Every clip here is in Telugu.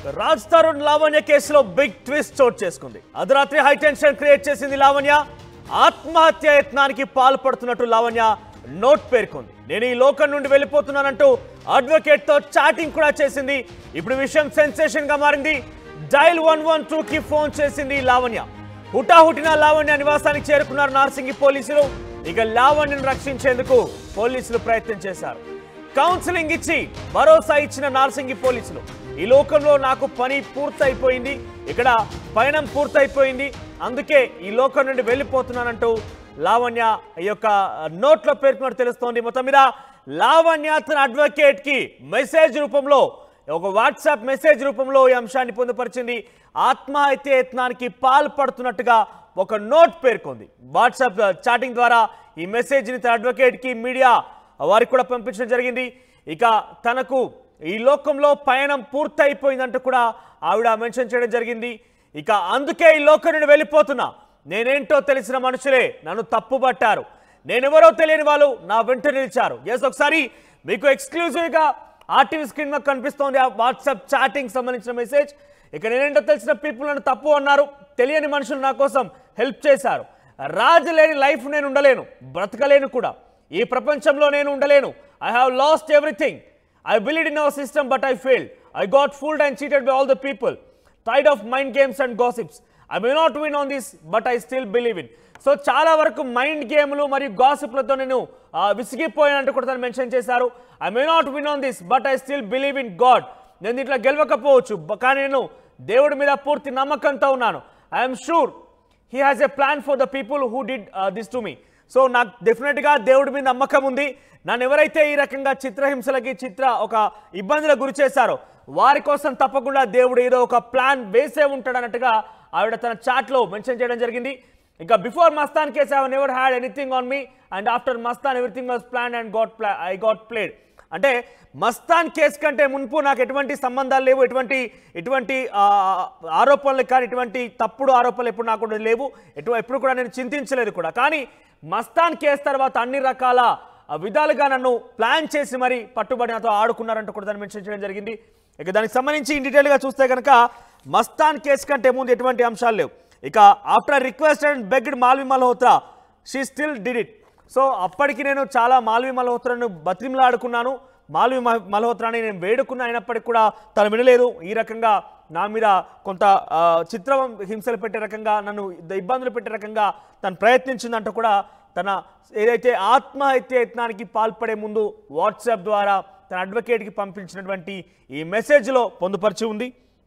రాజ్ తరుణ్ లావణ్య కేసులో బిగ్ ట్విస్ట్ చోటు చేసుకుంది అర్ధరాత్రి హై టెన్షన్ క్రియేట్ చేసింది లావణ్య ఆత్మహత్య యత్నానికి పాల్పడుతున్నట్టు లావణ్య నోట్ పేర్కొంది నేను ఈ లోకం నుండి వెళ్ళిపోతున్నానంటూ అడ్వకేట్ తో చాటింగ్ కూడా చేసింది ఇప్పుడు విషయం సెన్సేషన్ గా మారింది డైల్ వన్ వన్ టూ కి ఫోన్ చేసింది లావణ్య హుటాహుటిన లావణ్య నివాసానికి చేరుకున్నారు నార్సింగి పోలీసులు ఇక లావణ్యను రక్షించేందుకు పోలీసులు ప్రయత్నం చేశారు కౌన్సిలింగ్ ఇచ్చి భరోసా ఇచ్చిన నార్సింగి పోలీసులు ఈ లోకంలో నాకు పని పూర్తయిపోయింది ఇక్కడ పయనం పూర్తయిపోయింది అందుకే ఈ లోకం నుండి వెళ్ళిపోతున్నానంటూ లావణ్య ఈ యొక్క నోట్లో పేర్కొన్నట్టు తెలుస్తోంది మొత్తం మీద లావణ్య తన అడ్వకేట్ కి మెసేజ్ రూపంలో ఒక వాట్సాప్ మెసేజ్ రూపంలో ఈ అంశాన్ని పొందుపరిచింది ఆత్మహత్య యత్నానికి పాల్పడుతున్నట్టుగా ఒక నోట్ పేర్కొంది వాట్సాప్ చాటింగ్ ద్వారా ఈ మెసేజ్ని తన అడ్వకేట్కి మీడియా వారికి కూడా పంపించడం జరిగింది ఇక తనకు ఈ లోకంలో పయనం పూర్తయిపోయిందంటూ కూడా ఆవిడ మెన్షన్ చేయడం జరిగింది ఇక అందుకే ఈ లోకం నుండి వెళ్ళిపోతున్నా నేనేంటో తెలిసిన మనుషులే నన్ను తప్పుపట్టారు నేనెవరో తెలియని వాళ్ళు నా వెంట నిలిచారు ఎస్ ఒకసారి మీకు ఎక్స్క్లూజివ్గా ఆర్టీవీ స్క్రీన్ మీద కనిపిస్తోంది ఆ వాట్సాప్ చాటింగ్ సంబంధించిన మెసేజ్ ఇక నేనేంటో తెలిసిన పీపుల్ నన్ను తప్పు అన్నారు తెలియని మనుషులు నా కోసం హెల్ప్ చేశారు రాజు లేని లైఫ్ నేను ఉండలేను బ్రతకలేను కూడా ఈ ప్రపంచంలో నేను ఉండలేను I have lost everything I believed in our system but I failed I got fooled and cheated by all the people టైడ్ of mind games and gossips I may not win on this but I still believe in so చాలా వరకు మైండ్ గేమ్లు మరియు గాసిప్లతో నేను ఆ, విసిగిపోయానంటూ కూడా తను మెన్షన్ చేశారు I may not win on this but I still believe in God నేను దీంట్లో గెలవకపోవచ్చు బ- కానీ నేను దేవుడి మీద పూర్తి నమ్మకంతో ఉన్నాను I'm sure he has a plan for the people who did this to me so నాకు డెఫినెట్గా దేవుడి మీద నమ్మకం ఉంది నన్ను ఎవరైతే ఈ రకంగా చిత్రహింసలకి చిత్ర ఒక ఇబ్బందులకు గురి చేశారో వారి కోసం తప్పకుండా దేవుడు ఏదో ఒక ప్లాన్ వేసే ఉంటాడు అన్నట్టుగా ఆవిడ తన చాట్లో మెన్షన్ చేయడం జరిగింది ఇంకా before Mastan case I never had anything on me and after Mastan everything was plan and got ప్లా ఐ గాట్ ప్లేడ్ అంటే మస్తాన్ కేసు కంటే మున్పు నాకు ఎటువంటి సంబంధాలు లేవు ఎటువంటి ఎటువంటి ఆ, ఆరోపణలు కానీ ఎటువంటి తప్పుడు ఆరోపణలు ఎప్పుడు నాకు కూడా లేవు ఎటు ఎప్పుడు కూడా నేను చింతించలేదు కూడా కానీ మస్తాన్ కేసు తర్వాత అన్ని రకాల ఆ, విధాలుగా నన్ను ప్లాన్ చేసి మరి పట్టుబడి నాతో ఆడుకున్నారంటూ కూడా దాన్ని మెన్షన్ చేయడం జరిగింది ఇక దానికి సంబంధించి ఇన్ డీటెయిల్గా చూస్తే కనుక మస్తాన్ కేసు కంటే ముందు ఎటువంటి అంశాలు లేవు ఇక after request and begged Malvi Malhotra she still did it so అప్పటికి నేను చాలా మాల్వి మల్హోత్రాను బతిమలాడుకున్నాను మాల్వి మహ- మల్హోత్రాని నేను వేడుకున్నా అయినప్పటికీ కూడా తను వినలేదు ఈ రకంగా నా మీద కొంత ఆ, చిత్ర హింసలు పెట్టే రకంగా నన్ను ఇబ్బందులు పెట్టే రకంగా తను ప్రయత్నించిందంటూ కూడా తన ఏదైతే ఆత్మహత్య యత్నానికి పాల్పడే ముందు వాట్సాప్ ద్వారా తన అడ్వకేట్కి పంపించినటువంటి ఈ మెసేజ్లో పొందుపరిచి ఉంది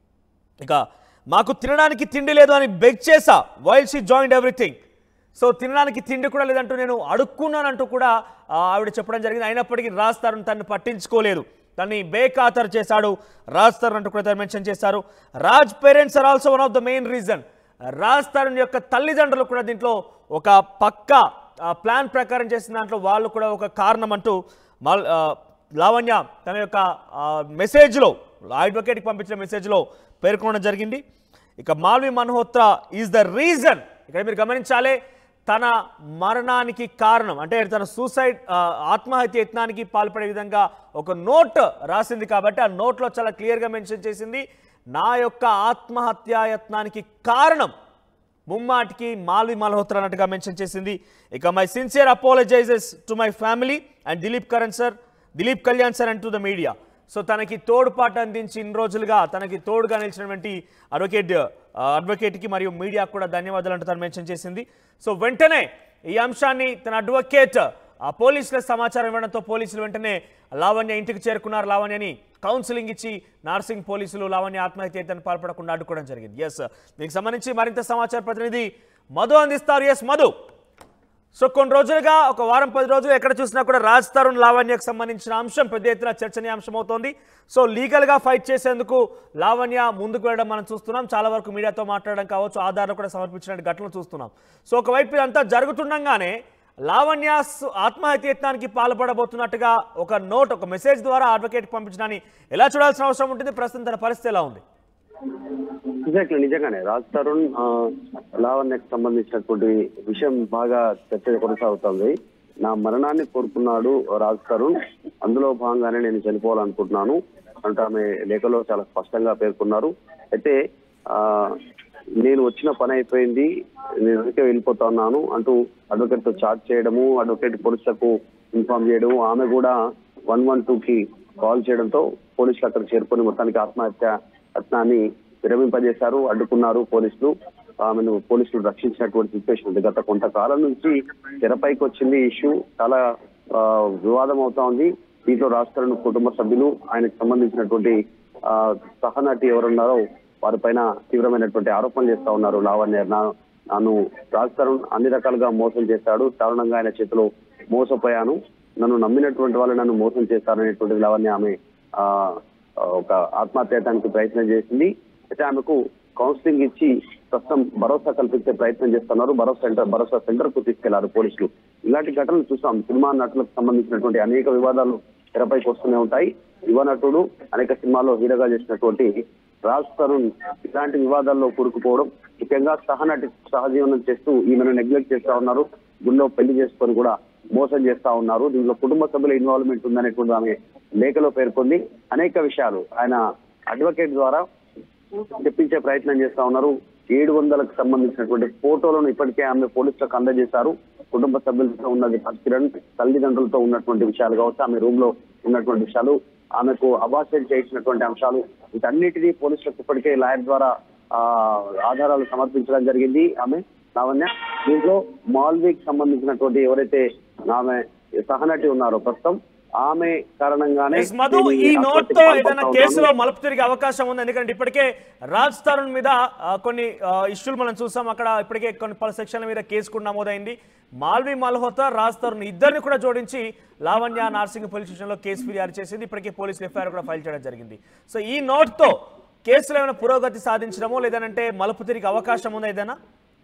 ఇక మాకు తినడానికి తిండి లేదు అని బెగ్ చేసా while she joined everything so తినడానికి తిండి కూడా లేదంటూ నేను అడుక్కున్నానంటూ కూడా ఆ, ఆవిడ చెప్పడం జరిగింది అయినప్పటికీ రాజ్ తరుణ్ తను పట్టించుకోలేదు తన్ని బేఖాతరు చేశాడు రాజ్ తరుణ్ అంటూ కూడా మెన్షన్ చేశారు Raj parents are also one of the main reason Raj Tarun యొక్క తల్లిదండ్రులు కూడా దీంట్లో ఒక పక్క ప్లాన్ ప్రకారం చేసిన దాంట్లో వాళ్ళు కూడా ఒక కారణం అంటూ మల్- ఆ, లావణ్య తన యొక్క ఆ, మెసేజ్లో అడ్వకేట్కి పంపించిన మెసేజ్లో పేర్కొనడం జరిగింది ఇక Malvi Malhotra is the reason ఇక్కడ మీరు గమనించాలి తన మరణానికి కారణం అంటే తన సూసైడ్ ఆ, ఆత్మహత్య యత్నానికి పాల్పడే విధంగా ఒక నోట్ రాసింది కాబట్టి ఆ నోట్లో చాలా క్లియర్గా మెన్షన్ చేసింది నా యొక్క ఆత్మహత్యా యత్నానికి కారణం ముమ్మాటికి మాల్వి మల్హోత్రా అన్నట్టుగా మెన్షన్ చేసింది ఇక my sincere apologises to my family and Dilip Karan sir Dilip Kalyan sir and to the media so తనకి తోడ్పాటు అందించి ఇన్ని రోజులుగా తనకి తోడుగా నిలిచినటువంటి అడ్వకేట్ అడ్వకేట్కి మరియు మీడియాకు కూడా ధన్యవాదాలు అంటూ తను మెన్షన్ చేసింది సో వెంటనే ఈ అంశాన్ని తన అడ్వకేట్ ఆ పోలీసుల సమాచారం ఇవ్వడంతో పోలీసులు వెంటనే లావణ్య ఇంటికి చేరుకున్నారు లావణ్యని కౌన్సిలింగ్ ఇచ్చి నార్సింగ్ పోలీసులు లావణ్య ఆత్మహత్య యత్నం పాల్పడకుండా అడ్డుకోవడం జరిగింది ఎస్ దీనికి సంబంధించి మరింత సమాచార ప్రతినిధి మధు అందిస్తారు ఎస్ మధు సో కొన్ని రోజులుగా ఒక వారం పది రోజులు ఎక్కడ చూసినా కూడా రాజ్ తరుణ్ లావణ్యకు సంబంధించిన అంశం పెద్ద ఎత్తున చర్చనీయాంశం అవుతోంది సో లీగల్గా ఫైట్ చేసేందుకు లావణ్య ముందుకు వెళ్ళడం మనం చూస్తున్నాం చాలా వరకు మీడియాతో మాట్లాడడం కావచ్చు ఆధారాలు కూడా సమర్పించిన ఘటనలు చూస్తున్నాం సో ఒకవైపు ఇదంతా జరుగుతుండగానే లావణ్య సు- ఆత్మహత్య యత్నానికి పాల్పడబోతున్నట్టుగా ఒక నోట్ ఒక మెసేజ్ ద్వారా అడ్వకేట్ పంపించడాన్ని ఎలా చూడాల్సిన అవసరం ఉంటుంది ప్రస్తుతం తన పరిస్థితి ఎలా ఉంది ఎగ్జాక్ట్లీ నిజంగానే రాజ్ తరుణ్ ఆ, లావణ్యకు సంబంధించినటువంటి విషయం బాగా చర్చ కొనసాగుతుంది నా మరణాన్ని కోరుకున్నాడు రాజ్ తరుణ్ అందులో భాగంగానే నేను చనిపోవాలనుకుంటున్నాను అంటూ ఆమె లేఖలో చాలా స్పష్టంగా పేర్కొన్నారు అయితే ఆ నేను వచ్చిన పని అయిపోయింది నేను అందుకే వెళ్ళిపోతా ఉన్నాను అంటూ అడ్వకేట్ తో చాట్ చేయడము అడ్వకేట్ పోలీసులకు ఇన్ఫార్మ్ చేయడము ఆమె కూడా వన్ వన్ టూ కి కాల్ చేయడంతో పోలీసులు అక్కడ చేరుకొని మొత్తానికి ఆత్మహత్య యత్నాన్ని విరమింపజేశారు అడ్డుకున్నారు పోలీసులు ఆమెను పోలీసులు రక్షించినటువంటి సిచ్యువేషన్ ఉంది గత కొంతకాలం నుంచి తెరపైకి వచ్చింది ఇష్యూ చాలా ఆ, వివాదం అవుతా ఉంది దీంట్లో రాష్ట్రాలను కుటుంబ సభ్యులు ఆయనకు సంబంధించినటువంటి ఆ, సహనటి ఎవరున్నారో వారిపైన తీవ్రమైనటువంటి ఆరోపణలు చేస్తా ఉన్నారు లావణ్య నా- నన్ను రాజ్ తరుణ్ అన్ని రకాలుగా మోసం చేశాడు దారుణంగా ఆయన చేతిలో మోసపోయాను నన్ను నమ్మినటువంటి వాళ్ళు నన్ను మోసం చేస్తారనేటువంటి లావణ్య ఆమె ఆ ఒక ఆత్మహత్యటానికి ప్రయత్నం చేసింది అయితే ఆమెకు కౌన్సిలింగ్ ఇచ్చి ప్రస్తుతం భరోసా కల్పించే ప్రయత్నం చేస్తున్నారు భరోసా సెంటర్ భరోసా సెంటర్ కు తీసుకెళ్లారు పోలీసులు ఇలాంటి ఘటనలు చూసాం సినిమా నటులకు సంబంధించినటువంటి అనేక వివాదాలు తెరపైకి వస్తూనే ఉంటాయి యువ నటుడు అనేక సినిమాల్లో హీరోగా చేసినటువంటి రాజ్ తరుణ్ ఇలాంటి వివాదాల్లో కూరుకుపోవడం ముఖ్యంగా సహనటి సహజీవనం చేస్తూ ఈమెను నెగ్లెక్ట్ చేస్తా ఉన్నారు గుళ్ళో పెళ్లి చేసుకొని కూడా మోసం చేస్తా ఉన్నారు దీనిలో కుటుంబ సభ్యుల ఇన్వాల్వ్మెంట్ ఉందనేటువంటి ఆమె లేఖలో పేర్కొంది అనేక విషయాలు ఆయన అడ్వకేట్ ద్వారా తెప్పించే ప్రయత్నం చేస్తా ఉన్నారు ఏడు వందలకు సంబంధించినటువంటి ఫోటోలను ఇప్పటికే ఆమె పోలీసులకు అందజేశారు కుటుంబ సభ్యులతో ఉన్నది కిరణ్ తల్లిదండ్రులతో ఉన్నటువంటి విషయాలు కావచ్చు ఆమె రూమ్ లో ఉన్నటువంటి విషయాలు ఆమెకు అబాస్యం చేయించినటువంటి అంశాలు వీటన్నిటినీ పోలీసులకు ఇప్పటికే లాయర్ ద్వారా ఆ ఆధారాలు సమర్పించడం జరిగింది ఆమె లావణ్య దీంట్లో మాల్వీకి సంబంధించినటువంటి ఎవరైతే ఆమె సహనటి ఉన్నారో ప్రస్తుతం ఆమె కారణంగానే ఎస్ మధు ఈ దీన్ని నోట్ తో ఆత్మహత్యకు ఏదైనా పాల్పడతా కేసులో ఉన్నారు. మలుపు తిరిగే అవకాశం ఉంది ఎందుకంటే ఇప్పటికే రాజ్ తరుణ్ మీద ఆ, కొన్ని ఇష్యూలు మనం చూసాం అక్కడ ఇప్పటికే కొన్ని పలు సెక్షన్ల మీద కేసు కూడా నమోదైంది మాల్వి మల్హోత్రా రాజ్ తరుణ్ ఇద్దరిని కూడా జోడించి లావణ్య నార్సింగ్ పోలీస్ స్టేషన్లో కేసు ఫిర్యాదు చేసింది ఇప్పటికే పోలీసులు ఎఫ్ఐఆర్ కూడా ఫైల్ చేయడం జరిగింది సో ఈ నోట్ తో కేసులో ఏమైనా పురోగతి సాధించడమో లేదంటే మలుపు తిరిగే అవకాశం ఉందా ఏదైనా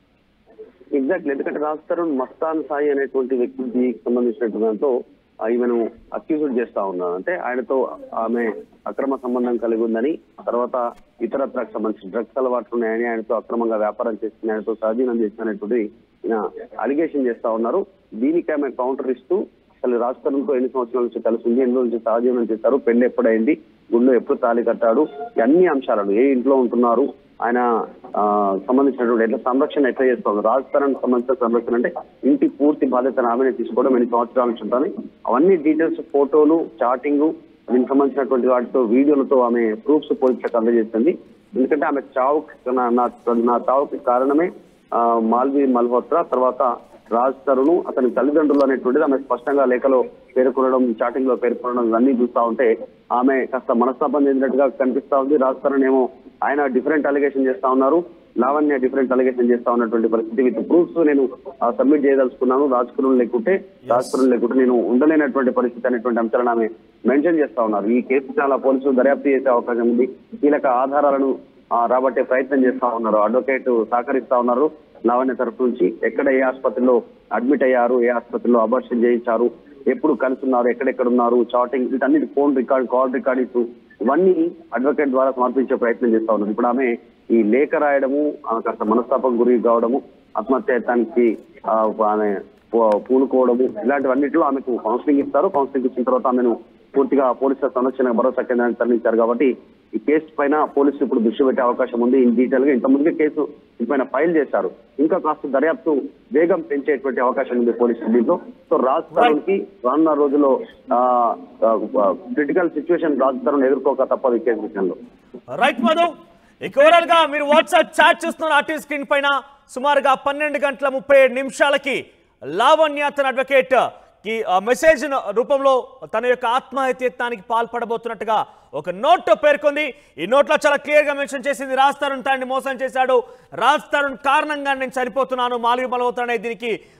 ఎగ్జాక్ట్లీ ఎందుకంటే రాజ్ తరుణ్ మస్తాన్ సాయి అనేటువంటి వ్యక్తికి సంబంధించినటువంటి దాంతో ఆ ఈమెను అక్యూజ్డ్ చేస్తా ఉన్నారు అంటే ఆయనతో ఆమె అక్రమ సంబంధం కలిగి ఉందని తర్వాత ఇతరత్రకు సంబంధించిన డ్రగ్స్ అలవాట్లు ఉన్నాయని ఆయనతో అక్రమంగా వ్యాపారం చేసింది ఆయనతో స్వాధీనం చేసినటువంటి ఈయన అలిగేషన్ చేస్తా ఉన్నారు దీనికి ఆమె కౌంటర్ ఇస్తూ అసలు రాజ్ తరుణ్తో ఎన్ని సంవత్సరాల నుంచి కలిసి ఉంది ఎన్ని రోజుల నుంచి సహజీవనం చేశారు పెళ్లి ఎప్పుడైంది గుండె ఎప్పుడు తాళి కట్టాడు ఈ అన్ని అంశాలను ఏ ఇంట్లో ఉంటున్నారు ఆయన ఆ, సంబంధించినటువంటి ఎట్లా సంరక్షణ ఎట్లా చేస్తారు రాజస్థానానికి సంబంధించిన సంరక్షణ అంటే ఇంటి పూర్తి బాధ్యతను ఆమెనే తీసుకోవడం ఎన్ని సంవత్సరాల నుంచి ఉంటుంది అవన్నీ డీటెయిల్స్ ఫోటోలు చాటింగ్ దీనికి సంబంధించినటువంటి వాటితో వీడియోలతో ఆమె ప్రూఫ్స్ పోలీసులకు అందజేస్తుంది ఎందుకంటే ఆమె చావుకి నా- నా నా చావుకి కారణమే ఆ, మాల్వి మల్హోత్రా తర్వాత రాజ్ తరుణ్ అతని తల్లిదండ్రులు అనేటువంటిది ఆమె స్పష్టంగా లేఖలో పేర్కొనడం చాటింగ్ లో పేర్కొనడం ఇవన్నీ చూస్తా ఉంటే ఆమె కాస్త మనస్తాపం చెందినట్టుగా కనిపిస్తా ఉంది రాజ్ తరుణ్ ఏమో ఆయన డిఫరెంట్ అలిగేషన్ చేస్తా ఉన్నారు లావణ్య డిఫరెంట్ అలిగేషన్ చేస్తా ఉన్నటువంటి పరిస్థితి విత్ ప్రూఫ్స్ నేను సబ్మిట్ చేయదలుచుకున్నాను రాజ్ తరుణ్ లేకుంటే రాజ్ తరుణ్ లేకుంటే నేను ఉండలేనటువంటి పరిస్థితి అనేటువంటి అంశాలను ఆమె మెన్షన్ చేస్తా ఉన్నారు ఈ కేసు చాలా పోలీసులు దర్యాప్తు చేసే అవకాశం ఉంది కీలక ఆధారాలను ఆ, రాబట్టే ప్రయత్నం చేస్తా ఉన్నారు అడ్వకేట్ సహకరిస్తా ఉన్నారు లావణ్య తరఫు నుంచి ఎక్కడ ఏ ఆసుపత్రిలో అడ్మిట్ అయ్యారు ఏ ఆసుపత్రిలో అబార్షన్ చేయించారు ఎప్పుడు కలిసి ఉన్నారు ఎక్కడెక్కడ ఉన్నారు చాటింగ్ వీటన్నిటి ఫోన్ రికార్డ్ కాల్ రికార్డింగ్స్ ఇవన్నీ అడ్వకేట్ ద్వారా సమర్పించే ప్రయత్నం చేస్తా ఉన్నారు ఇప్పుడు ఆమె ఈ లేఖ రాయడము ఆమె కాస్త మనస్తాపం గురి కావడము ఆత్మహత్యానికి ఆ, ఆమె పూ- పూనుకోవడము ఇలాంటివన్నిటిలో ఆమెకు కౌన్సిలింగ్ ఇస్తారు కౌన్సిలింగ్ ఇచ్చిన తర్వాత ఆమెను పూర్తిగా పోలీసుల సంరక్షణ భరోసా కేంద్రానికి తరలించారు కాబట్టి ఈ కేసు పైన పోలీసులు ఇప్పుడు దృష్టి పెట్టే అవకాశం ఉంది ఇన్ డీటెయిల్ గా ఇంత ముందుగా కేసు పైన ఫైల్ చేశారు ఇంకా కాస్త దర్యాప్తు వేగం పెంచేటువంటి అవకాశం ఉంది పోలీసులు దీంతో సో రాజ్ తరుణ్ కి రానున్న రోజుల్లో క్రిటికల్ సిచ్యువేషన్ రాజ్ తరుణ్ ఎదుర్కోక తప్పదు ఈ కేసు విషయంలో రైట్ మధు ఇక ఓవరాల్ గా మీరు వాట్సాప్ చాట్ చూస్తున్న ఆర్టీవీ స్క్రీన్ పైన సుమారుగా పన్నెండు గంటల ముప్పై ఏడు నిమిషాలకి లావణ్య తన అడ్వకేట్ కి ఆ మెసేజ్ రూపంలో తన యొక్క ఆత్మహత్య యత్నానికి పాల్పడబోతున్నట్టుగా ఒక నోట్ పేర్కొంది ఈ నోట్లో చాలా క్లియర్ గా మెన్షన్ చేసింది రాజ్ తరుణ్ తాన్ని మోసం చేశాడు రాజ్ తరుణ్ కారణంగా నేను చనిపోతున్నాను మాలివి బలవుతానే దీనికి